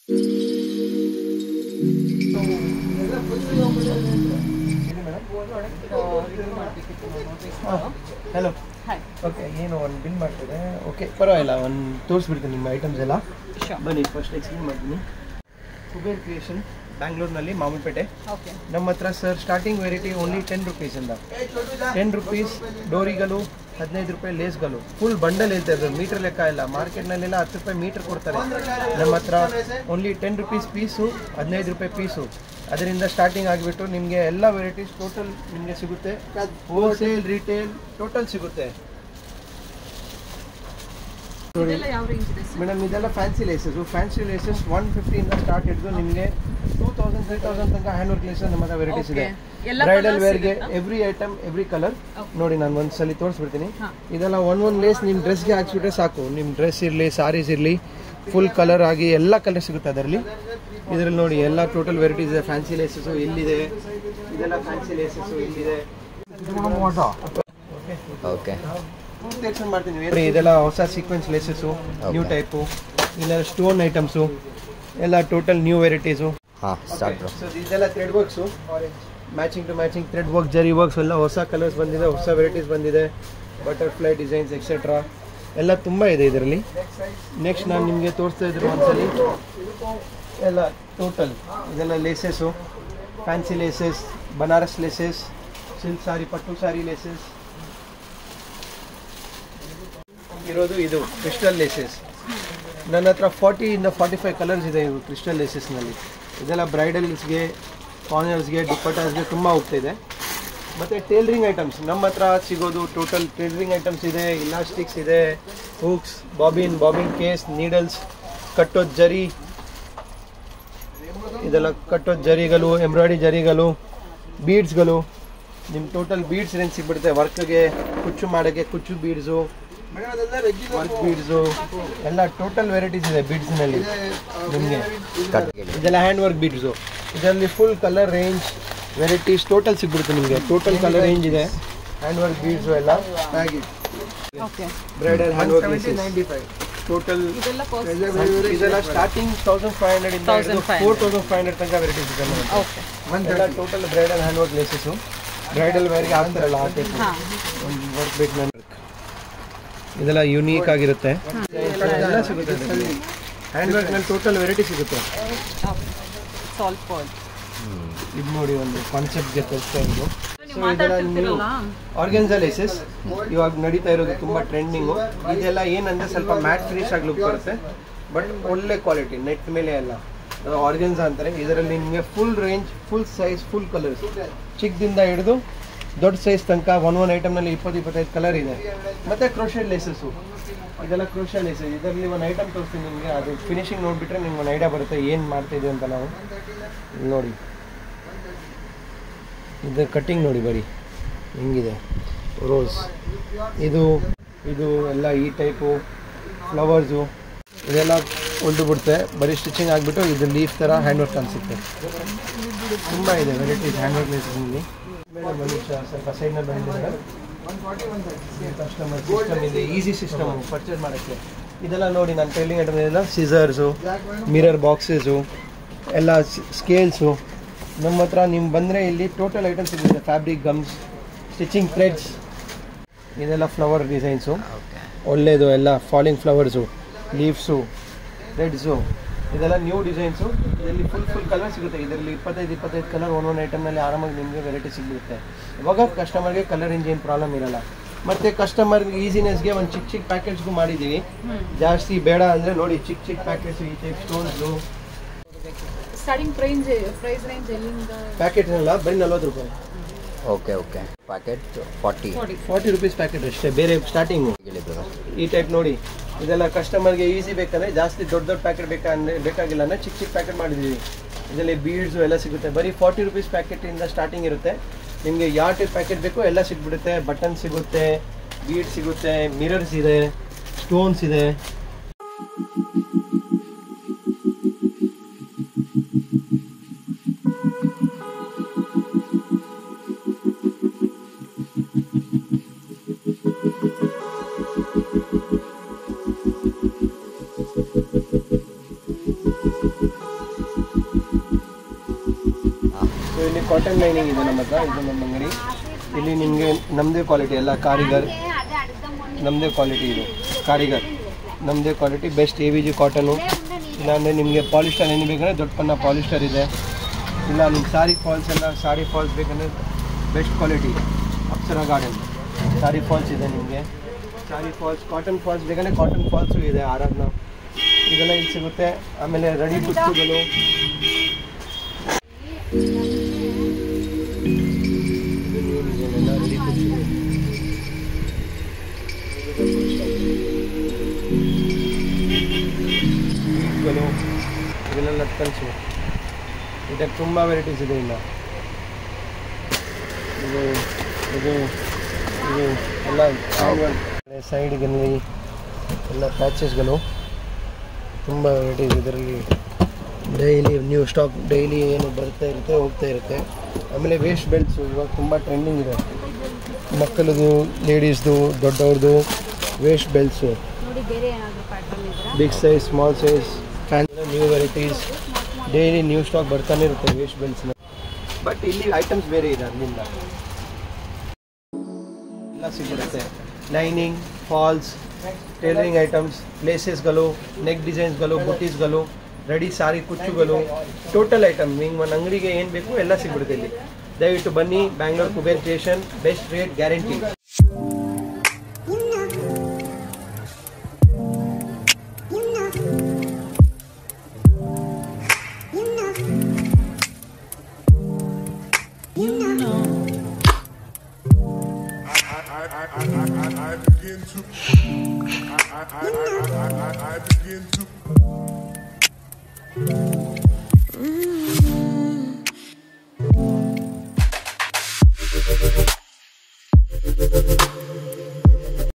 Hello hi okay ಏನು ಒಂದು bill ಮಾಡ್ತಿದೆ ಓಕೆ ಪರವಾಗಿಲ್ಲ ಒಂದು ತೋರಿಸ್ಬಿಡ್ತೀನಿ ನಿಮ್ಮ ಐಟಮ್ಸ್ ಎಲ್ಲ ಶೋರ್ ಬನ್ನಿ ಫಸ್ಟ್ ಎಕ್ಸ್ಪ್ಲೇನ್ ಮಾಡ್ತೀನಿ ಕುಬೇರ್ ಕ್ರಿಯೇಷನ್ ಬ್ಯಾಂಗ್ಳೂರ್ನಲ್ಲಿ ಮಾಮೂಲ್ಪೇಟೆ ಓಕೆ ನಮ್ಮ ಹತ್ರ sir starting variety only ten ರುಪೀಸಿಂದ ಟೆನ್ ರುಪೀಸ್ ಡೋರಿಗಳು ಹದಿನೈದು ರೂಪಾಯಿ ಲೇಸ್ಗಳು ಫುಲ್ ಬಂಡಲ್ ಇರುತ್ತೆ ಅದು ಮೀಟರ್ ಲೆಕ್ಕ ಇಲ್ಲ ಮಾರ್ಕೆಟ್ನಲ್ಲೆಲ್ಲ ಹತ್ತು ರೂಪಾಯಿ ಮೀಟರ್ ಕೊಡ್ತಾರೆ ನಮ್ಮ ಹತ್ರ ಓನ್ಲಿ ಟೆನ್ ರುಪೀಸ್ ಪೀಸು ಹದಿನೈದು ರೂಪಾಯಿ ಪೀಸು ಅದರಿಂದ ಸ್ಟಾರ್ಟಿಂಗ್ ಆಗಿಬಿಟ್ಟು ನಿಮಗೆ ಎಲ್ಲ ವೆರೈಟೀಸ್ ಟೋಟಲ್ ನಿಮಗೆ ಸಿಗುತ್ತೆ ಹೋಲ್ಸೇಲ್ ರಿಟೇಲ್ ಟೋಟಲ್ ಸಿಗುತ್ತೆ ಇದೆಲ್ಲ ಯಾವ ರೇಂಜ್ ಇದೆ ಸರ್ ಮೇಡಮ್ ಇದೆಲ್ಲ fancy laces fancy laces one ಫಿಫ್ಟಿಯಿಂದ ಸ್ಟಾರ್ಟ್ ಹಿಡಿದು ನಿಮಗೆ ಟೂ ತೌಸಂಡ್ ತ್ರೀ ತೌಸಂಡ್ ತನಕ ಹ್ಯಾಂಡ್ ವರ್ಕ್ ಲೇಸಸ್ ನಮ್ಮ ಹತ್ರ ವೆರೈಟೀಸ್ ಇದೆ Okay. ಎಲ್ಲ ಬ್ರೈಡಲ್ colours ವೇರ್ಗೆ ಸಿಗುತ್ತಾ? Every item every colour Okay. ನೋಡಿ ನಾನು ಒಂದ್ಸಲಿ ತೋರಿಸ್ಬಿಡ್ತೀನಿ ಹಾ. ಇದೆಲ್ಲ ಒನ್ ಒನ್ ಲೇಸ್ ನಿಮ್ಮ ಡ್ರೆಸ್ಗೆ ಹಾಕ್ಸ್ಬಿಟ್ರೆ ಸಾಕು ನಿಮ್ಮ ಡ್ರೆಸ್ ಇರಲಿ ಸಾರೀಸ್ ಇರಲಿ ಫುಲ್ ಕಲರ್ ಆಗಿ ಎಲ್ಲ ಕಲರ್ ಸಿಗುತ್ತೆ ಅದರಲ್ಲಿ ಇದರಲ್ಲಿ ನೋಡಿ ಎಲ್ಲ ಟೋಟಲ್ ವೆರೈಟೀಸ್ ಇದೆ ಫ್ಯಾನ್ಸಿ ಲೇಸಸ್ ಇಲ್ಲಿದೆ ಇದೆಲ್ಲ ಫ್ಯಾನ್ಸಿ ಲೇಸಸ್ ಇಲ್ಲಿದೆ ಓಕೆ ಪೂರ್ತಿ ಎಕ್ಸ್ಪ್ಲೇನ್ ಮಾಡ್ತೀನಿ ನೋಡಿ, ಇದೆಲ್ಲ ಹೊಸ ಸೀಕ್ವೆನ್ಸ್ ಲೇಸಸ್ಸು ನ್ಯೂ ಟೈಪು ಇಲ್ಲ ಸ್ಟೋನ್ ಐಟಮ್ಸು ಎಲ್ಲ ಟೋಟಲ್ ನ್ಯೂ ವೆರೈಟೀಸು ಹಾಂ ಸ್ಟಾರ್ಟ್ ಬ್ರೋ ಸೊ ಇದೆಲ್ಲ thread works matching to matching thread work zari works ಎಲ್ಲ ಹೊಸ ಕಲರ್ಸ್ ಬಂದಿದೆ ಹೊಸ ವೆರೈಟೀಸ್ ಬಂದಿದೆ ಬಟರ್ಫ್ಲೈ ಡಿಸೈನ್ಸ್ ಎಕ್ಸೆಟ್ರಾ ಎಲ್ಲ ತುಂಬ ಇದೆ ಇದರಲ್ಲಿ ನೆಕ್ಸ್ಟ್ ನಾನು ನಿಮಗೆ ತೋರಿಸ್ತಾ ಇದ್ರು ಒಂದ್ಸಲಿ ಎಲ್ಲ ಟೋಟಲ್ ಇದೆಲ್ಲ laces fancy laces Banaras laces silk sari ಪಟ್ಟು ಸಾರಿ ಲೇಸಸ್ ಇರೋದು ಇದು ಕ್ರಿಸ್ಟಲ್ ಲೇಸಸ್ ನನ್ನ ಹತ್ರ ಫಾರ್ಟಿ ಇಂದ ಫಾರ್ಟಿ ಫೈವ್ ಕಲರ್ಸ್ ಇದೆ ಇವು ಕ್ರಿಸ್ಟಲ್ ಲೇಸಸ್ನಲ್ಲಿ ಇದೆಲ್ಲ ಬ್ರೈಡಲ್ಸ್ಗೆ ಕಾರ್ನರ್ಸ್ಗೆ ದುಪ್ಪಟಾಸ್ಗೆ ತುಂಬ ಹೋಗ್ತಿದೆ ಮತ್ತು ಟೇಲರಿಂಗ್ ಐಟಮ್ಸ್ ನಮ್ಮ ಹತ್ರ ಸಿಗೋದು ಟೋಟಲ್ ಟೇಲರಿಂಗ್ ಐಟಮ್ಸ್ ಇದೆ ಇಲಾಸ್ಟಿಕ್ಸ್ ಇದೆ hooks bobbin bobbin case needles ಕಟ್ಟೋದು ಜರಿ ಇದೆಲ್ಲ ಕಟ್ಟೋದು ಜರಿಗಳು ಎಂಬ್ರಾಯ್ಡಿ ಜರಿಗಳು ಬೀಡ್ಸ್ಗಳು ನಿಮ್ಮ ಟೋಟಲ್ ಬೀಡ್ಸ್ ರೇಂಜ್ ಸಿಗ್ಬಿಡುತ್ತೆ ವರ್ಕ್ಗೆ ಕುಚ್ಚು ಮಾಡೋಕ್ಕೆ ಕುಚ್ಚು ಬೀಡ್ಸು ವರ್ಕ್ ಬೀಡ್ಸು ಎಲ್ಲ ಟೋಟಲ್ ವೆರೈಟೀಸ್ ಇದೆ ಬೀಡ್ಸ್ನಲ್ಲಿ ನಿಮಗೆ ಕಟ್ ಇದೆಲ್ಲ ಹ್ಯಾಂಡ್ ವರ್ಕ್ ಬೀಡ್ಸು ಇದರಲ್ಲಿ full colour range varieties total ಸಿಗ್ಬಿಡುತ್ತೆ ನಿಮಗೆ ಟೋಟಲ್ ಕಲರ್ ರೇಂಜ್ ಇದೆ ಹ್ಯಾಂಡ್ ವರ್ಕ್ ಬೀಡ್ಸು ಎಲ್ಲ okay bridal hand work total ಇದೆಲ್ಲ ಕಾಸ್ಟ್ ಇದೆಲ್ಲ ಸ್ಟಾರ್ಟಿಂಗ್ ತೌಸಂಡ್ ಫೈವ್ ಹಂಡ್ರೆಡ್ ಇಂದ 1500 ಫೋರ್ ತೌಸಂಡ್ ಫೈವ್ ಹಂಡ್ರೆಡ್ ತನಕ ವೆರೈಟೀಸ್ ಇದೆ ನಮ್ಮ ಹತ್ರ. ಓಕೆ ಎಲ್ಲ total bridal hand work laces bridal ವೇರ್ಗೆ ಆಗ್ತಾರಲ್ಲ ಆ ಟೈಪ್ ಹಾ ಒಂದು ವರ್ಕ್ ಬೇಕು ನನ್ನ ಇದೆಲ್ಲ ಯುನೀಕ್ ಆಗಿರುತ್ತೆ ಎಲ್ಲ ಸಿಗುತ್ತೆ ಹ್ಯಾಂಡ್ ವರ್ಕ್ನಲ್ಲಿ ಟೋಟಲ್ ವೆರೈಟಿ ಸಿಗುತ್ತೆ ಸಾಲ್ಟ್ ಪಾಯಿಂಟ್ ಇದು ನೋಡಿ ಒಂದು ಕಾನ್ಸೆಪ್ಟ್ಗೆ ತೋರಿಸ್ತಾ ಇರೋದು ನೀವು ಮಾತಾಡ್ತಿರ್ತೀರಲ್ಲ ಆರ್ಗೆನ್ಸಾ ಲೇಸಸ್ ಇವಾಗ ನಡೀತಾ ಇರೋದು ತುಂಬ ಟ್ರೆಂಡಿಂಗು ಇದೆಲ್ಲ ಏನಂದ್ರೆ ಸ್ವಲ್ಪ ಮ್ಯಾಟ್ ಫಿನಿಶ್ ಆಗಿ ಲುಕ್ ಬರುತ್ತೆ ಬಟ್ ಒಳ್ಳೆ ಕ್ವಾಲಿಟಿ ನೆಟ್ ಮೇಲೆ ಅಲ್ಲ ಆರ್ಗೆನ್ಸಾ ಅಂತಾರೆ ಇದರಲ್ಲಿ ನಿಮಗೆ full range full size full colours ಚಿಕ್ಕದಿಂದ ಹಿಡಿದು ದೊಡ್ಡ ಸೈಜ್ ತನಕ ಒನ್ ಒನ್ ಐಟಮ್ನಲ್ಲಿ ಇಪ್ಪತ್ತು ಇಪ್ಪತ್ತೈದು ಕಲರ್ ಇದೆ ಮತ್ತು ಕ್ರೋಶೆಡ್ ಲೇಸಸ್ಸು ಇದೆಲ್ಲ ಕ್ರೋಶೆಡ್ ಲೇಸಸ್ ಇದರಲ್ಲಿ ಒಂದು ಐಟಮ್ ತೋರಿಸ್ತೀನಿ ನಿಮಗೆ ಅದು ಫಿನಿಶಿಂಗ್ ನೋಡಿಬಿಟ್ರೆ ನಿಮ್ಗೆ ಒಂದು ಐಡಿಯಾ ಬರುತ್ತೆ ಏನು ಮಾಡ್ತಿದ್ದೀವಿ ಅಂತ ನಾವು ಇಲ್ಲಿ ನೋಡಿ ಇದು ಕಟ್ಟಿಂಗ್ ನೋಡಿ ಬರೀ ಹೆಂಗಿದೆ ರೋಸ್ ಇದು ಇದು ಎಲ್ಲ ಈ ಟೈಪು ಫ್ಲವರ್ಸು ಇದೆಲ್ಲ ಹೊಲ್ದು ಬಿಡುತ್ತೆ ಬರೀ ಸ್ಟಿಚಿಂಗ್ ಆಗಿಬಿಟ್ಟು ಇದು ಲೀಫ್ ಥರ ಹ್ಯಾಂಡ್ ವರ್ಕ್ ಅನಿಸುತ್ತೆ ತುಂಬ ಇದೆ ವೆರೈಟೀಸ್ ಹ್ಯಾಂಡ್ ವರ್ಕ್ ಲೇಸಸ್ನಲ್ಲಿ ಮೇಡಮ್ ಒಂದು ನಿಮಿಷ ಸ್ವಲ್ಪ ಸೈಡ್ನಲ್ಲಿ ಬಂದಿದ್ದಾರೆ ಕಸ್ಟಮರ್ ಸಿಸ್ಟಮ್ ಇದೆ ಈಸಿ ಸಿಸ್ಟಮ್ ಪರ್ಚೇಸ್ ಮಾಡೋಕ್ಕೆ ಇದೆಲ್ಲ ನೋಡಿ ನಾನು ಟೈಲಿಂಗ್ ಐಟಮ್ ಇದೆಲ್ಲ ಸಿಸರ್ಸು ಮಿರರ್ ಬಾಕ್ಸಸ್ಸು ಎಲ್ಲ ಸ್ಕೇಲ್ಸು ನಮ್ಮ ಹತ್ರ ನೀವು ಬಂದರೆ ಇಲ್ಲಿ ಟೋಟಲ್ ಐಟಮ್ಸ್ ಸಿಗುತ್ತೆ ಫ್ಯಾಬ್ರಿಕ್ ಗಮ್ಸ್ ಸ್ಟಿಚಿಂಗ್ ಥ್ರೆಡ್ಸ್ ಇದೆಲ್ಲ ಫ್ಲವರ್ ಡಿಸೈನ್ಸು ಓಕೆ ಒಳ್ಳೆಯದು ಎಲ್ಲ ಫಾಲಿಂಗ್ ಫ್ಲವರ್ಸು ಲೀವ್ಸು ಥ್ರೆಡ್ಸು ಇದೆಲ್ಲ ನ್ಯೂ ಡಿಸೈನ್ಸು ಇದರಲ್ಲಿ ಫುಲ್ ಫುಲ್ ಕಲರ್ ಸಿಗುತ್ತೆ ಇದರಲ್ಲಿ ಇಪ್ಪತ್ತೈದು ಇಪ್ಪತ್ತೈದು ಕಲರ್ ಒನ್ ಒನ್ ಐಟಮ್ನಲ್ಲಿ ಆರಾಮಾಗಿ ನಿಮಗೆ ವೆರೈಟಿ ಸಿಗುತ್ತೆ ಇವಾಗ ಕಸ್ಟಮರ್ಗೆ ಕಲರ್ ರೇಂಜ್ ಏನು ಪ್ರಾಬ್ಲಮ್ ಇರಲ್ಲ ಮತ್ತು ಕಸ್ಟಮರ್ಗೆ ಈಸಿನೆಸ್ಗೆ ಒಂದು ಚಿಕ್ಕ ಚಿಕ್ಕ ಪ್ಯಾಕೆಟ್ಸ್ಗೂ ಮಾಡಿದ್ದೀವಿ ಜಾಸ್ತಿ ಬೇಡ ಅಂದರೆ ನೋಡಿ ಚಿಕ್ಕ ಚಿಕ್ಕ ಪ್ಯಾಕೆಟ್ಸ್ ಈ type stones starting price price range ಎಲ್ಲಿಂದ ಪ್ಯಾಕೆಟ್ನೆಲ್ಲ ಬರೀ ನಲ್ವತ್ತು ರೂಪಾಯಿ okay okay packet forty forty forty rupees packet ಅಷ್ಟೇ ಬೇರೆ ಸ್ಟಾರ್ಟಿಂಗು ಹೇಳಿದ್ರು ಈ ಟೈಪ್ ನೋಡಿ ಇದೆಲ್ಲ ಕಸ್ಟಮರ್ಗೆ ಈಸಿ ಬೇಕಂದ್ರೆ ಜಾಸ್ತಿ ದೊಡ್ಡ ದೊಡ್ಡ ಪ್ಯಾಕೆಟ್ ಬೇಕಂದ್ರೆ ಬೇಕಾಗಿಲ್ಲ ಅಂದರೆ ಚಿಕ್ಕ ಚಿಕ್ಕ ಪ್ಯಾಕೆಟ್ ಮಾಡಿದ್ದೀವಿ ಇದರಲ್ಲಿ ಬೀಡ್ಸು ಎಲ್ಲ ಸಿಗುತ್ತೆ ಬರೀ ಫಾರ್ಟಿ ರುಪೀಸ್ ಪ್ಯಾಕೆಟಿಂದ ಸ್ಟಾರ್ಟಿಂಗ್ ಇರುತ್ತೆ ನಿಮಗೆ ಯಾವ ಟೈಪ್ ಪ್ಯಾಕೆಟ್ ಬೇಕೋ ಎಲ್ಲ ಸಿಗ್ಬಿಡುತ್ತೆ ಬಟನ್ ಸಿಗುತ್ತೆ ಬೀಡ್ ಸಿಗುತ್ತೆ ಮಿರರ್ಸ್ ಇದೆ ಸ್ಟೋನ್ಸ್ ಇದೆ ಸೊ ಇಲ್ಲಿ ಕಾಟನ್ ಲೈನಿಂಗ್ ಇದೆ ನಮ್ಮ ಹತ್ರ ಇದು ನಮ್ಮ ಅಂಗಡಿ ಇಲ್ಲಿ ನಿಮಗೆ ನಮ್ಮದೇ ಕ್ವಾಲಿಟಿ ಎಲ್ಲ ಕಾರಿಗರ್ ನಮ್ಮದೇ ಕ್ವಾಲಿಟಿ ಇದು ಕಾರಿಗರ್ ನಮ್ಮದೇ quality best A V G cotton ಇಲ್ಲಾಂದರೆ ನಿಮಗೆ ಪಾಲಿಸ್ಟರ್ ಏನು ಬೇಕಂದರೆ ದೊಡ್ಡ ಪನ್ನ ಪಾಲಿಸ್ಟರ್ ಇದೆ ಇಲ್ಲ ನಿಮ್ಗೆ ಸಾರಿ ಫಾಲ್ಸ್ ಎಲ್ಲ ಸಾರಿ ಫಾಲ್ಸ್ ಬೇಕಂದರೆ best quality Apsara garden sari falls ಇದೆ ನಿಮಗೆ ಸಾರಿ ಫಾಲ್ಸ್ ಕಾಟನ್ ಫಾಲ್ಸ್ ಬೇಕಂದರೆ ಕಾಟನ್ ಫಾಲ್ಸು ಇದೆ ಆರಾಧ್ನ ಇದೆಲ್ಲ ಇಲ್ಲಿ ಸಿಗುತ್ತೆ ಆಮೇಲೆ ರೆಡಿ ಕುಚ್ಚುಗಳು ಇದು new design ಎಲ್ಲ ರೆಡಿ ಕುಚ್ಚುಗಳು ಬೀಟ್ಗಳು ಇದೆಲ್ಲ ಲಟ್ಕನ್ಸು ಇದಕ್ಕೆ ತುಂಬ ವೆರೈಟೀಸ್ ಇದೆ ಇನ್ನು ಇದು ಇದು ಇದು ಎಲ್ಲ ಸೈಡ್ಗಳಲ್ಲಿ ಎಲ್ಲ ಪ್ಯಾಚಸ್ಗಳು ತುಂಬ ವೆರೈಟೀಸ್ ಇದರಲ್ಲಿ ಡೈಲಿ ನ್ಯೂ ಸ್ಟಾಕ್ ಡೈಲಿ ಏನು ಬರ್ತಾ ಇರುತ್ತೆ ಹೋಗ್ತಾ ಇರುತ್ತೆ ಆಮೇಲೆ ವೇಸ್ಟ್ ಬೆಲ್ಟ್ಸು ಇವಾಗ ತುಂಬ ಟ್ರೆಂಡಿಂಗ್ ಇದೆ ಮಕ್ಕಳದು ಲೇಡೀಸ್ದು ದೊಡ್ಡವ್ರದ್ದು ವೇಸ್ಟ್ ಬೆಲ್ಟ್ಸು ನೋಡಿ ಬೇರೆ ಏನಾದರೂ ಪ್ಯಾಟರ್ನ್ ಇದ್ರೆ big size small size fan new varieties daily new stock ಬರ್ತಾನೆ ಇರುತ್ತೆ ವೇಸ್ಟ್ ಬೆಲ್ಟ್ಸ್ನ ಬಟ್ ಇಲ್ಲಿ ಐಟಮ್ಸ್ ಬೇರೆ ಇದೆ ಅಲ್ಲಿಂದ ಎಲ್ಲ ಸಿಗುತ್ತೆ ಲೈನಿಂಗ್ ಫಾಲ್ಸ್ ಟೇಲರಿಂಗ್ ಐಟಮ್ಸ್ ಲೇಸಸ್ಗಳು ನೆಕ್ ಡಿಸೈನ್ಸ್ಗಳು ಬುಟೀಸ್ಗಳು ರೆಡಿ ಸಾರಿ ಕುಚ್ಚುಗಳು ಟೋಟಲ್ ಐಟಮ್ ನಿಮ್ಗೆ ಒಂದು ಅಂಗಡಿಗೆ ಏನು ಬೇಕು ಎಲ್ಲ ಸಿಗ್ಬಿಡುತ್ತೆ ಇಲ್ಲಿ ದಯವಿಟ್ಟು ಬನ್ನಿ Bangalore Kuber station best rate guarantee I, I, I, I, I begin to. I, I, I, I, I, I, I begin to.